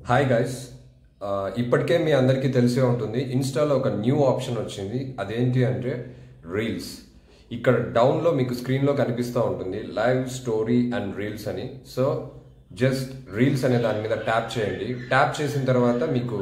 hi guys ఇప్పటికే మీ అందరికీ తెలిసే ఉంటుంది ఇన్స్టాలో ఒక న్యూ ఆప్షన్ వచ్చింది అదేంటి అంటే రీల్స్ ఇక్కడ డౌన్లో మీకు స్క్రీన్లో కనిపిస్తూ ఉంటుంది లైవ్ స్టోరీ అండ్ రీల్స్ అని సో జస్ట్ రీల్స్ అనే దాని మీద ట్యాప్ చేయండి ట్యాప్ చేసిన తర్వాత మీకు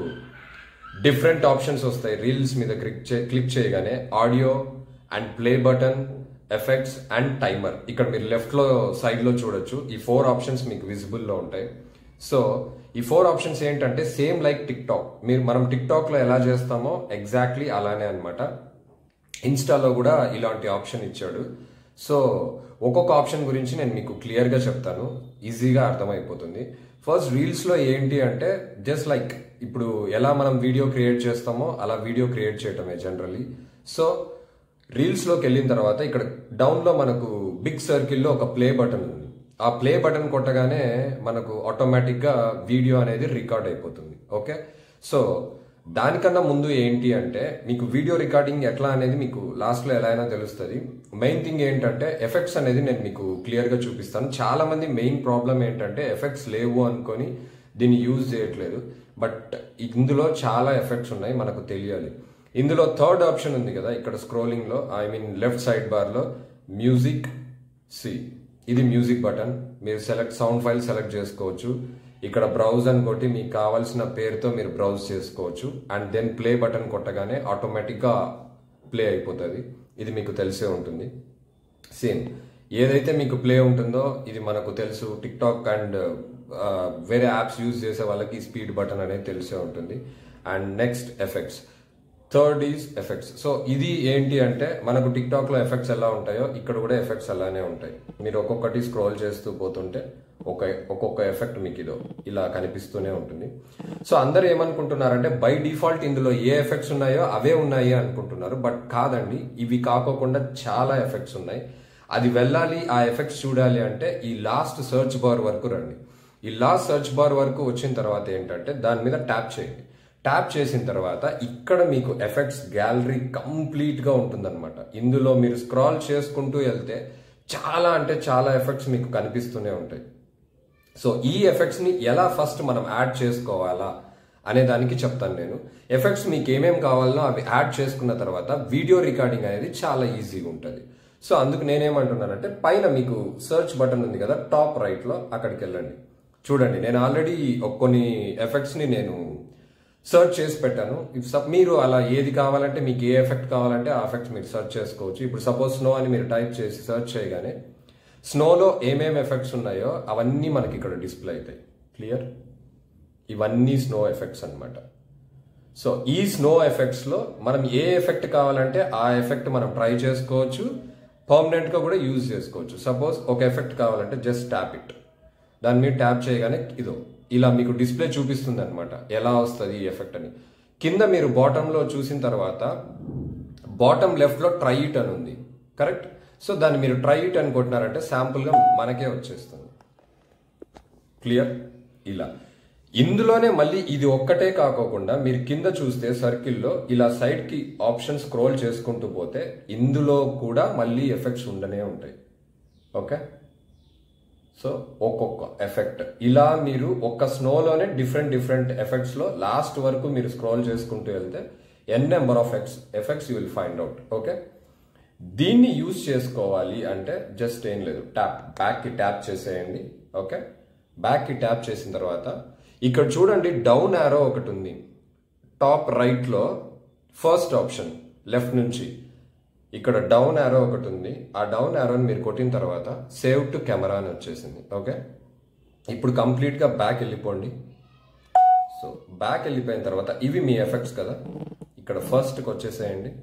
డిఫరెంట్ ఆప్షన్స్ వస్తాయి రీల్స్ మీద క్లిక్ చే క్లిక్ చేయగానే audio and play button effects and timer ఇక్కడ మీరు లెఫ్ట్ లో సైడ్ లో చూడొచ్చు ఈ ఫోర్ ఆప్షన్స్ మీకు విజిబుల్ లో ఉంటాయి సో ఈ ఫోర్ ఆప్షన్స్ ఏంటంటే సేమ్ లైక్ టిక్ టాక్ మీరు మనం టిక్ టాక్ లో ఎలా చేస్తామో ఎగ్జాక్ట్లీ అలానే అన్నమాట ఇన్స్టాలో కూడా ఇలాంటి ఆప్షన్ ఇచ్చాడు సో ఒక్కొక్క ఆప్షన్ గురించి నేను మీకు క్లియర్గా చెప్తాను ఈజీగా అర్థమైపోతుంది ఫస్ట్ రీల్స్లో ఏంటి అంటే జస్ట్ లైక్ ఇప్పుడు ఎలా మనం వీడియో క్రియేట్ చేస్తామో అలా వీడియో క్రియేట్ చేయటమే జనరల్లీ సో రీల్స్లోకి వెళ్ళిన తర్వాత ఇక్కడ డౌన్లో మనకు బిగ్ సర్కిల్లో ఒక ప్లే బటన్ ఉంది ఆ ప్లే బటన్ కొట్టగానే మనకు ఆటోమేటిక్గా వీడియో అనేది రికార్డ్ అయిపోతుంది ఓకే సో దానికన్నా ముందు ఏంటి అంటే మీకు వీడియో రికార్డింగ్ ఎట్లా అనేది మీకు లాస్ట్లో ఎలా అయినా తెలుస్తుంది మెయిన్ థింగ్ ఏంటంటే ఎఫెక్ట్స్ అనేది నేను మీకు క్లియర్గా చూపిస్తాను చాలా మంది మెయిన్ ప్రాబ్లం ఏంటంటే ఎఫెక్ట్స్ లేవు అనుకొని దీన్ని యూజ్ చేయట్లేదు బట్ ఇందులో చాలా ఎఫెక్ట్స్ ఉన్నాయి మనకు తెలియాలి ఇందులో థర్డ్ ఆప్షన్ ఉంది కదా ఇక్కడ స్క్రోలింగ్లో ఐ మీన్ లెఫ్ట్ సైడ్ బార్లో మ్యూజిక్ సి ఇది మ్యూజిక్ బటన్ మీరు సెలెక్ట్ సౌండ్ ఫైల్ సెలెక్ట్ చేసుకోవచ్చు ఇక్కడ బ్రౌజ్ అని కొట్టి మీకు కావాల్సిన పేరుతో మీరు బ్రౌజ్ చేసుకోవచ్చు అండ్ దెన్ ప్లే బటన్ కొట్టగానే ఆటోమేటిక్గా ప్లే అయిపోతుంది ఇది మీకు తెలిసే ఉంటుంది సేమ్ ఏదైతే మీకు ప్లే ఉంటుందో ఇది మనకు తెలుసు టిక్ టాక్ అండ్ వేరే యాప్స్ యూజ్ చేసే వాళ్ళకి స్పీడ్ బటన్ అనేది తెలిసే ఉంటుంది and next effects third is effects so ఇది ఏంటి అంటే మనకు టిక్ టాక్ లో ఎఫెక్ట్స్ ఎలా ఉంటాయో ఇక్కడ కూడా ఎఫెక్ట్స్ అలానే ఉంటాయి మీరు ఒక్కొక్కటి స్క్రోల్ చేస్తూ పోతుంటే ఒక ఒక్కొక్క ఎఫెక్ట్ మీకు ఇదో ఇలా కనిపిస్తూనే ఉంటుంది సో అందరు ఏమనుకుంటున్నారంటే బై డిఫాల్ట్ ఇందులో ఏ ఎఫెక్ట్స్ ఉన్నాయో అవే ఉన్నాయి అనుకుంటున్నారు బట్ కాదండి ఇవి కాకోకుండా చాలా ఎఫెక్ట్స్ ఉన్నాయి అది వెళ్ళాలి ఆ ఎఫెక్ట్స్ చూడాలి అంటే ఈ లాస్ట్ సెర్చ్ బార్ వరకు రండి ఈ లాస్ట్ సెర్చ్ బార్ వరకు వచ్చిన తర్వాత ఏంటంటే దాని మీద ట్యాప్ చేయండి ట్యాప్ చేసిన తర్వాత ఇక్కడ మీకు ఎఫెక్ట్స్ గ్యాలరీ కంప్లీట్ గా ఉంటుందన్నమాట ఇందులో మీరు స్క్రాల్ చేసుకుంటూ వెళ్తే చాలా అంటే చాలా ఎఫెక్ట్స్ మీకు కనిపిస్తూనే ఉంటాయి సో ఈ ఎఫెక్ట్స్ ని ఎలా ఫస్ట్ మనం యాడ్ చేసుకోవాలా అనే దానికి చెప్తాను నేను ఎఫెక్ట్స్ మీకు ఏమేం కావాలనో అవి యాడ్ చేసుకున్న తర్వాత వీడియో రికార్డింగ్ అనేది చాలా ఈజీగా ఉంటుంది సో అందుకు నేనేమంటున్నానంటే పైన మీకు సర్చ్ బటన్ ఉంది కదా టాప్ రైట్ లో అక్కడికి వెళ్ళండి చూడండి నేను ఆల్రెడీ కొన్ని ఎఫెక్ట్స్ ని నేను సర్చ్ చేసి పెట్టాను ఇఫ్ సప్ మీరు అలా ఏది కావాలంటే మీకు ఏ ఎఫెక్ట్ కావాలంటే ఆ ఎఫెక్ట్స్ మీరు సర్చ్ చేసుకోవచ్చు ఇప్పుడు సపోజ్ స్నో అని మీరు టైప్ చేసి సర్చ్ చేయగానే స్నోలో ఏమేమి ఎఫెక్ట్స్ ఉన్నాయో అవన్నీ మనకి ఇక్కడ డిస్ప్లే అవుతాయి క్లియర్ ఇవన్నీ స్నో ఎఫెక్ట్స్ అనమాట సో ఈ స్నో ఎఫెక్ట్స్ లో మనం ఏ ఎఫెక్ట్ కావాలంటే ఆ ఎఫెక్ట్ మనం ట్రై చేసుకోవచ్చు పర్మనెంట్ గా కూడా యూజ్ చేసుకోవచ్చు సపోజ్ ఒక ఎఫెక్ట్ కావాలంటే జస్ట్ ట్యాప్ ఇట్ దాని మీద ట్యాప్ చేయగానే ఇదో ఇలా మీకు డిస్ప్లే చూపిస్తుంది అనమాట ఎలా వస్తుంది ఈ ఎఫెక్ట్ అని కింద మీరు బాటంలో చూసిన తర్వాత బాటమ్ లెఫ్ట్ లో ట్రై ఇట్ అని ఉంది కరెక్ట్ సో దాన్ని మీరు ట్రై ఇట్ అని కొట్టినారంటే శాంపుల్ గా మనకే వచ్చేస్తుంది క్లియర్ ఇలా ఇందులోనే మళ్ళీ ఇది ఒక్కటే కాకోకుండా మీరు కింద చూస్తే సర్కిల్లో ఇలా సైడ్ కి ఆప్షన్ స్క్రోల్ చేసుకుంటూ పోతే ఇందులో కూడా మళ్ళీ ఎఫెక్ట్స్ ఉండనే ఉంటాయి ఓకే సో ఒక్కొక్క ఎఫెక్ట్ ఇలా మీరు ఒక్క స్నోలోనే డిఫరెంట్ డిఫరెంట్ ఎఫెక్ట్స్ లో లాస్ట్ వరకు మీరు స్క్రోల్ చేసుకుంటూ వెళ్తే N number of X effects you will find out okay దీన్ని యూజ్ చేసుకోవాలి అంటే జస్ట్ ఏం లేదు ట్యాప్ బ్యాక్ కి ట్యాప్ చేసేయండి ఓకే బ్యాక్ కి ట్యాప్ చేసిన తర్వాత ఇక్కడ చూడండి డౌన్ యారో ఒకటి ఉంది టాప్ రైట్ లో ఫస్ట్ ఆప్షన్ లెఫ్ట్ నుంచి ఇక్కడ డౌన్ యారో ఒకటి ఉంది ఆ డౌన్ యారోని మీరు కొట్టిన తర్వాత సేవ్ టు కెమెరా అని వచ్చేసింది ఓకే ఇప్పుడు కంప్లీట్ గా బ్యాక్ వెళ్ళిపోండి సో బ్యాక్ వెళ్ళిపోయిన తర్వాత ఇవి మీ ఎఫెక్ట్స్ కదా ఇక్కడ ఫస్ట్కి వచ్చేసేయండి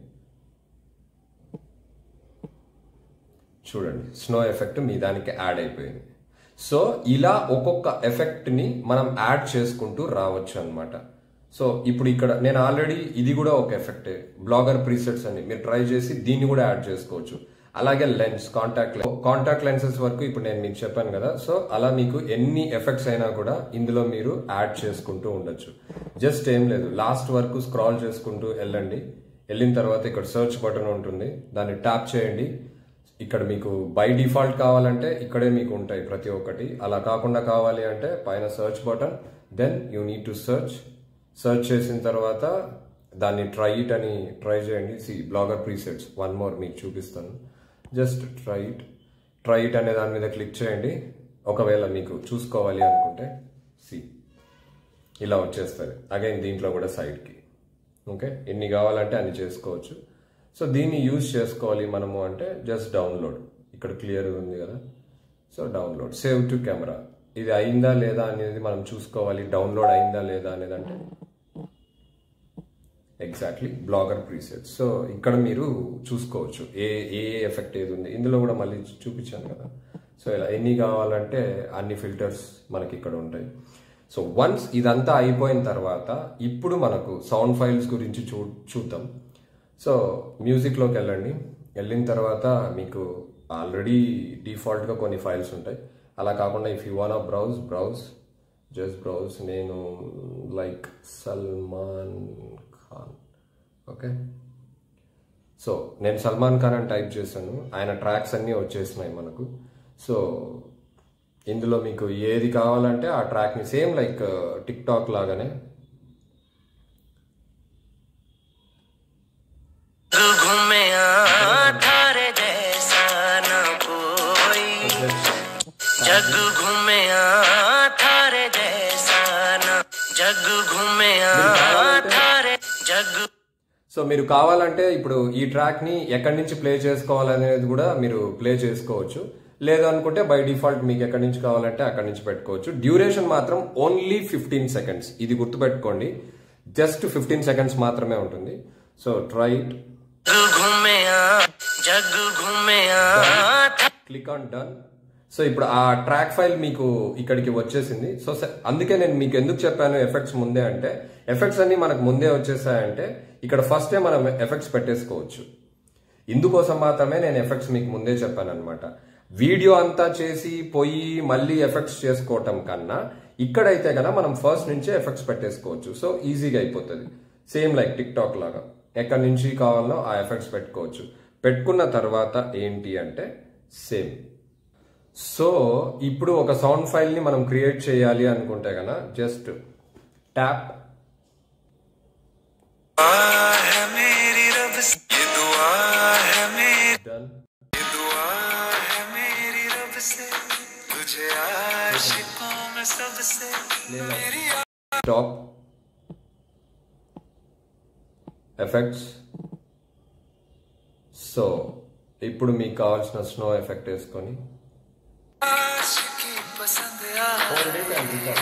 చూడండి స్నో ఎఫెక్ట్ మీ దానికి యాడ్ అయిపోయింది సో ఇలా ఒక్కొక్క ఎఫెక్ట్ ని మనం యాడ్ చేసుకుంటూ రావచ్చు అనమాట సో ఇప్పుడు ఇక్కడ నేను ఆల్రెడీ ఇది కూడా ఒక ఎఫెక్ట్ బ్లాగర్ ప్రీసెట్స్ అని మీరు ట్రై చేసి దీన్ని కూడా యాడ్ చేసుకోవచ్చు అలాగే లెన్స్ కాంటాక్ట్ కాంటాక్ట్ లెన్సెస్ వరకు ఇప్పుడు నేను మీకు చెప్పాను కదా సో అలా మీకు ఎన్ని ఎఫెక్ట్స్ అయినా కూడా ఇందులో మీరు యాడ్ చేసుకుంటూ ఉండొచ్చు జస్ట్ ఏం లేదు లాస్ట్ వరకు స్క్రాల్ చేసుకుంటూ వెళ్ళండి వెళ్ళిన తర్వాత ఇక్కడ సెర్చ్ బటన్ ఉంటుంది దాన్ని ట్యాప్ చేయండి ఇక్కడ మీకు బై డిఫాల్ట్ కావాలంటే ఇక్కడే మీకు ఉంటాయి ప్రతి ఒక్కటి అలా కాకుండా కావాలి అంటే పైన search button then you need to search search చేసిన తర్వాత దాన్ని ట్రై ఇట్ అని ట్రై చేయండి see blogger presets one more మీకు చూపిస్తాను just try it try it అనే దాని మీద క్లిక్ చేయండి ఒకవేళ మీకు చూసుకోవాలి అనుకుంటే సి ఇలా వచ్చేస్తుంది అగైన్ దీంట్లో కూడా సైడ్కి ఓకే ఎన్ని కావాలంటే అన్ని చేసుకోవచ్చు సో దీన్ని యూజ్ చేసుకోవాలి మనము అంటే జస్ట్ డౌన్లోడ్ ఇక్కడ క్లియర్ ఉంది కదా so download save to camera ఇది అయిందా లేదా అనేది మనం చూసుకోవాలి డౌన్లోడ్ అయిందా లేదా అనేది అంటే ఎగ్జాక్ట్లీ బ్లాగర్ ప్రీసెట్ సో ఇక్కడ మీరు చూసుకోవచ్చు ఏ ఏ ఎఫెక్ట్ ఏది ఉంది ఇందులో కూడా మళ్ళీ చూపించాను కదా సో ఇలా ఎన్ని కావాలంటే అన్ని ఫిల్టర్స్ మనకి ఇక్కడ ఉంటాయి సో వన్స్ ఇదంతా అయిపోయిన తర్వాత ఇప్పుడు మనకు సౌండ్ ఫైల్స్ గురించి చూ చూద్దాం సో మ్యూజిక్లోకి వెళ్ళండి వెళ్ళిన తర్వాత మీకు ఆల్రెడీ డిఫాల్ట్గా కొన్ని ఫైల్స్ ఉంటాయి అలా కాకుండా if you want browse browse just browse నేను like Salman Khan okay so నేను సల్మాన్ ఖాన్ అని టైప్ చేశాను ఆయన ట్రాక్స్ అన్నీ వచ్చేసినాయి మనకు సో ఇందులో మీకు ఏది కావాలంటే ఆ ట్రాక్ని సేమ్ లైక్ టిక్ టాక్ లాగానే घूमे थारे जैसा न कोई जग घूमे थारे जैसा न जग घूमे थारे जग సో మీరు కావాలంటే ఇప్పుడు ఈ ట్రాక్ ని ఎక్కడి నుంచి ప్లే చేసుకోవాలనేది కూడా మీరు ప్లే చేసుకోవచ్చు లేదు అనుకుంటే బై డిఫాల్ట్ మీకు ఎక్కడి నుంచి కావాలంటే అక్కడి నుంచి పెట్టుకోవచ్చు డ్యూరేషన్ మాత్రం ఓన్లీ ఫిఫ్టీన్ సెకండ్స్ ఇది గుర్తుపెట్టుకోండి జస్ట్ ఫిఫ్టీన్ సెకండ్స్ మాత్రమే ఉంటుంది సో ట్రై ఇట్ जग घूमे जग घूमे క్లిక్ ఆన్ డన్ సో ఇప్పుడు ఆ ట్రాక్ ఫైల్ మీకు ఇక్కడికి వచ్చేసింది సో స- అందుకే నేను మీకు ఎందుకు చెప్పాను ఎఫెక్ట్స్ ముందే అంటే ఎఫెక్ట్స్ అన్ని మనకు ముందే వచ్చేసాయంటే ఇక్కడ ఫస్టే మనం ఎఫెక్ట్స్ పెట్టేసుకోవచ్చు ఇందుకోసం మాత్రమే నేను ఎఫెక్ట్స్ మీకు ముందే చెప్పాను అనమాట వీడియో అంతా చేసి పోయి మళ్ళీ ఎఫెక్ట్స్ చేసుకోవటం కన్నా ఇక్కడైతే కదా మనం ఫస్ట్ నుంచే ఎఫెక్ట్స్ పెట్టేసుకోవచ్చు సో ఈజీగా అయిపోతుంది సేమ్ లైక్ టిక్ టాక్ లాగా ఎక్కడి నుంచి కావాలో ఆ ఎఫెక్ట్స్ పెట్టుకోవచ్చు పెట్టుకున్న తర్వాత ఏంటి అంటే సేమ్ సో ఇప్పుడు ఒక సౌండ్ ఫైల్ ని మనం క్రియేట్ చేయాలి అనుకుంటే గన జస్ట్ ట్యాప్ है मेरी रब से ये दुआ है मेरी డన్ ये दुआ है मेरी रब से तुझे आशिकों में सबसे मेरी స్టాప్ ఎఫెక్ట్స్ సో ఇప్పుడు మీకు కావాల్సిన స్నో ఎఫెక్ట్ వేసుకొని आशिकी पसंद आ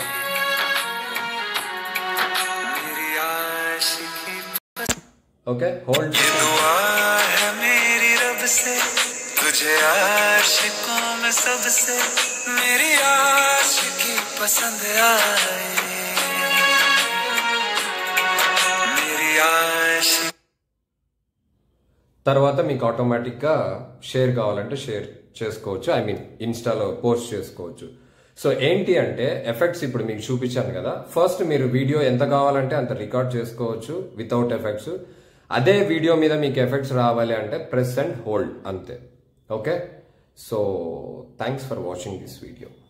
मेरी आशिकी ఓకే హోల్డ్ ये दुआ है मेरी रब से तुझे आशिकों में सबसे मेरी आशिकी पसंद आए मेरी आशिकी తర్వాత మీకు ఆటోమేటిక్గా షేర్ కావాలంటే షేర్ చేసుకోవచ్చు ఐ మీన్ ఇన్స్టాలో పోస్ట్ చేసుకోవచ్చు సో ఏంటి అంటే ఎఫెక్ట్స్ ఇప్పుడు మీకు చూపించాను కదా ఫస్ట్ మీరు వీడియో ఎంత కావాలంటే అంత రికార్డ్ చేసుకోవచ్చు వితౌట్ ఎఫెక్ట్స్ అదే వీడియో మీద మీకు ఎఫెక్ట్స్ రావాలి అంటే ప్రెస్ అండ్ హోల్డ్ అంతే okay so thanks for watching this video